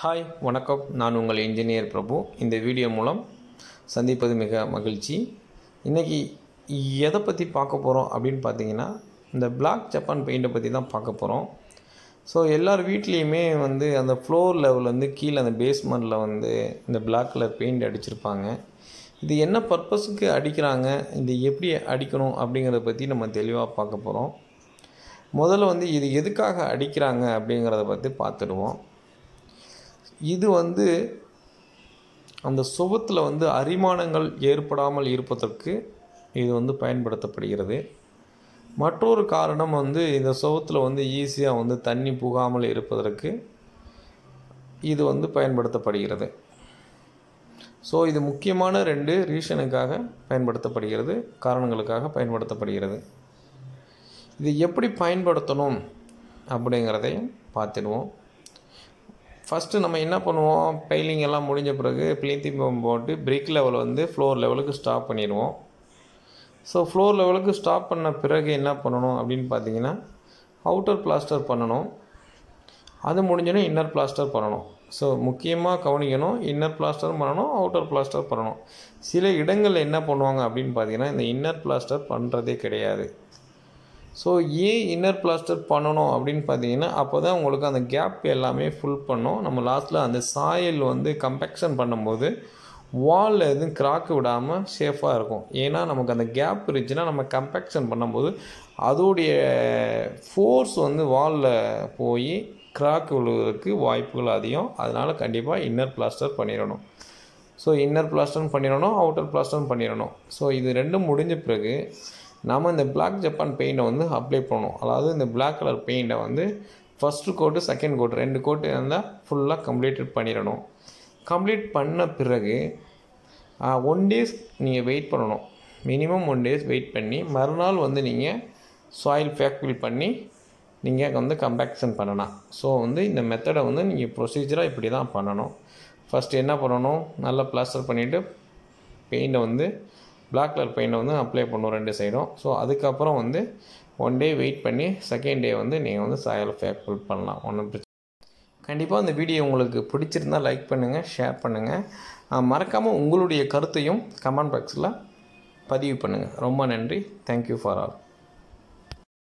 hi வணக்கம் நான் உங்கள் இன்ஜினியர் பிரபு இந்த வீடியோ மூலம் சந்திப்பது மிக மகிழ்ச்சி இன்றைக்கி எதை பற்றி பார்க்க போகிறோம் அப்படின்னு பார்த்தீங்கன்னா இந்த பிளாக் ஜப்பான் பெயிண்ட்டை பற்றி தான் பார்க்க போகிறோம் ஸோ எல்லார் வீட்லேயுமே வந்து அந்த ஃப்ளோர் லெவல்லேருந்து கீழே அந்த பேஸ்மெண்ட்டில் வந்து இந்த பிளாக் கலர் பெயிண்ட் அடிச்சிருப்பாங்க இது என்ன பர்பஸுக்கு அடிக்கிறாங்க இது எப்படி அடிக்கணும் அப்படிங்கிறத பற்றி நம்ம தெளிவாக பார்க்க போகிறோம் முதல்ல வந்து இது எதுக்காக அடிக்கிறாங்க அப்படிங்கிறத பற்றி பார்த்துடுவோம் இது வந்து அந்த சுவத்தில் வந்து அரிமானங்கள் ஏற்படாமல் இருப்பதற்கு இது வந்து பயன்படுத்தப்படுகிறது மற்றொரு காரணம் வந்து இந்த சுவத்தில் வந்து ஈஸியாக வந்து தண்ணி புகாமல் இருப்பதற்கு இது வந்து பயன்படுத்தப்படுகிறது ஸோ இது முக்கியமான ரெண்டு ரீசனுக்காக பயன்படுத்தப்படுகிறது காரணங்களுக்காக பயன்படுத்தப்படுகிறது இது எப்படி பயன்படுத்தணும் அப்படிங்கிறதையும் பார்த்துடுவோம் ஃபஸ்ட்டு நம்ம என்ன பண்ணுவோம் பெயிலிங் எல்லாம் முடிஞ்ச பிறகு பிளீத்திங் போட்டு பிரிக் லெவல் வந்து ஃப்ளோர் லெவலுக்கு ஸ்டாப் பண்ணிடுவோம் ஸோ ஃப்ளோர் லெவலுக்கு ஸ்டாப் பண்ண பிறகு என்ன பண்ணணும் அப்படின்னு பார்த்தீங்கன்னா அவுட்டர் பிளாஸ்டர் பண்ணணும் அது முடிஞ்சோடனே இன்னர் பிளாஸ்டர் பண்ணணும் ஸோ முக்கியமாக கவனிக்கணும் இன்னர் பிளாஸ்டரும் பண்ணணும் அவுட்டர் பிளாஸ்டர் பண்ணணும் சில இடங்களில் என்ன பண்ணுவாங்க அப்படின்னு பார்த்தீங்கன்னா இந்த இன்னர் பிளாஸ்டர் பண்ணுறதே கிடையாது ஸோ ஏன் இன்னர் பிளாஸ்டர் பண்ணணும் அப்படின்னு பார்த்தீங்கன்னா அப்போ தான் உங்களுக்கு அந்த கேப் எல்லாமே ஃபுல் பண்ணும் நம்ம லாஸ்ட்டில் அந்த சாயல் வந்து கம்பேக்ஷன் பண்ணும்போது வாலில் எதுவும் கிராக்கு விடாமல் சேஃபாக இருக்கும் ஏன்னா நமக்கு அந்த கேப் இருந்துச்சுன்னா நம்ம கம்பேக்ஷன் பண்ணும்போது அதோடைய ஃபோர்ஸ் வந்து வாலில் போய் கிராக் விழுவதற்கு வாய்ப்புகள் அதிகம் அதனால் கண்டிப்பாக இன்னர் பிளாஸ்டர் பண்ணிடணும் ஸோ இன்னர் பிளாஸ்டரும் பண்ணிடணும் அவுட்டர் பிளாஸ்டரும் பண்ணிடணும் ஸோ இது ரெண்டும் முடிஞ்ச பிறகு நம்ம இந்த பிளாக் ஜப்பான் பெயிண்டை வந்து அப்ளை பண்ணணும் அதாவது இந்த பிளாக் கலர் பெயிண்டை வந்து ஃபஸ்ட்டு கோட்டு செகண்ட் கோட்டு ரெண்டு கோட்டு இருந்தால் ஃபுல்லாக கம்ப்ளீட்டட் பண்ணிடணும் கம்ப்ளீட் பண்ண பிறகு ஒன் டேஸ் நீங்கள் வெயிட் பண்ணணும் மினிமம் ஒன் டேஸ் வெயிட் பண்ணி மறுநாள் வந்து நீங்கள் சாயில் ஃபேக்பில் பண்ணி நீங்கள் வந்து கம்பேக்ஷன் பண்ணலாம் ஸோ வந்து இந்த மெத்தடை வந்து நீங்கள் ப்ரொசீஜராக இப்படி தான் பண்ணணும் ஃபஸ்ட்டு என்ன பண்ணணும் நல்லா பிளாஸ்டர் பண்ணிவிட்டு பெயிண்டை வந்து பிளாக் கலர் பெயிண்டை வந்து அப்ளை பண்ணும் ரெண்டு சைடும் ஸோ அதுக்கப்புறம் வந்து ஒன் டே வெயிட் பண்ணி செகண்ட் டே வந்து நீங்கள் வந்து சாயல் ஃபேக்பில் பண்ணலாம் ஒன்றும் பிரச்சனை கண்டிப்பாக இந்த வீடியோ உங்களுக்கு பிடிச்சிருந்தால் லைக் பண்ணுங்கள் ஷேர் பண்ணுங்கள் மறக்காமல் உங்களுடைய கருத்தையும் கமெண்ட் பாக்ஸில் பதிவு பண்ணுங்கள் ரொம்ப நன்றி தேங்க்யூ ஃபார் ஆல்